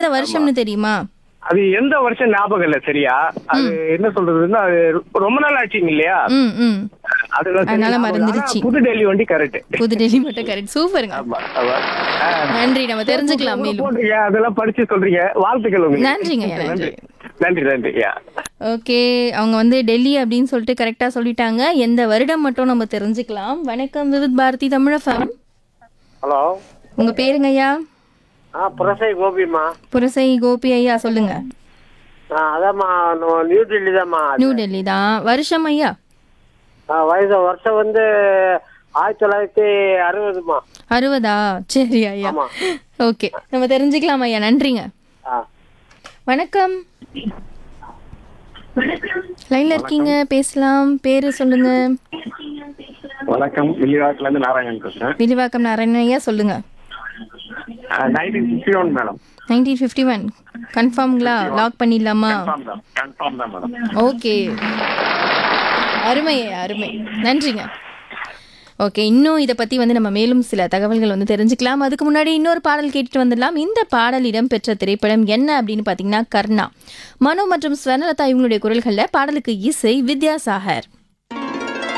வருஷம்னு தெரியுமா அது எந்த வருஷம் ஞாபகம் இல்ல சரியா அது என்ன சொல்றதுன்னா அது ரொம்ப நாள் ஆச்சுங்க இல்லையா ம் ம் அதுதான் சரி அதனால ஞாபகம். மறந்துருச்சு. ஆனா புது டெல்லி வண்டி கரெக்ட் புது டெல்லி மட்டும் கரெக்ட் சூப்பருங்க நன்றி நம்ம தெரிஞ்சுக்கலாம் மேலும் போடுறீங்க அதெல்லாம் படிச்சு சொல்றீங்க வாழ்த்துக்கள் உங்களுக்கு நன்றிங்க, நன்றி. நன்றி நன்றி யா ஓகே அவங்க வந்து டெல்லி அப்படின்னு சொல்லிட்டு கரெக்டாக சொல்லிட்டாங்க எந்த வருடம் மட்டும் நம்ம தெரிஞ்சுக்கலாம் வணக்கம் விவித் பாரதி தமிழஃபம் ஹலோ உங்க பேருங்க ஐயா ஆ புரசை கோபிமா புரசை கோபி ஐயா சொல்லுங்க ஆ அதாம்மா நம்ம நியூ டெல்லி தாம்மா நியூ டெல்லி தான் வருஷம் ஐயா ஆ, வயசு வருஷம் வந்து ஆயிரத்தி தொள்ளாயிரத்தி அறுபதுமா அறுபதா சரி ஐயா ஆமா. ஓகே நம்ம தெரிஞ்சுக்கலாம் ஐயா நன்றிங்க ஆ வணக்கம் லைன்ல இருக்கீங்க பேசலாம் பேரு சொல்லுங்க வணக்கம் வில்லிவாக்கில இருந்து நாராயணன் பேசுறேன் விரிவாக்கம் நாராயணன் ஐயா சொல்லுங்க nineteen sixty one madam nineteen fifty one கன்ஃபார்ம்ங்களா லாக் பண்ணிடலாமா கன்ஃபார்ம் தான் கன்ஃபார்ம் தான் மேடம் ஓகே அருமை அருமை நன்றிங்க ஓகே இன்னும் இதை பற்றி வந்து நம்ம மேலும் சில தகவல்கள் வந்து தெரிஞ்சுக்கலாம் அதுக்கு முன்னாடி இன்னொரு பாடல் கேட்டுட்டு வந்துடலாம் இந்த பாடல் இடம்பெற்ற திரைப்படம் என்ன அப்படின்னு பார்த்தீங்கன்னா கர்ணா மனோ மற்றும் ஸ்வர்ணலதா இவங்களுடைய குரல்களில் பாடலுக்கு இசை வித்யாசாகர்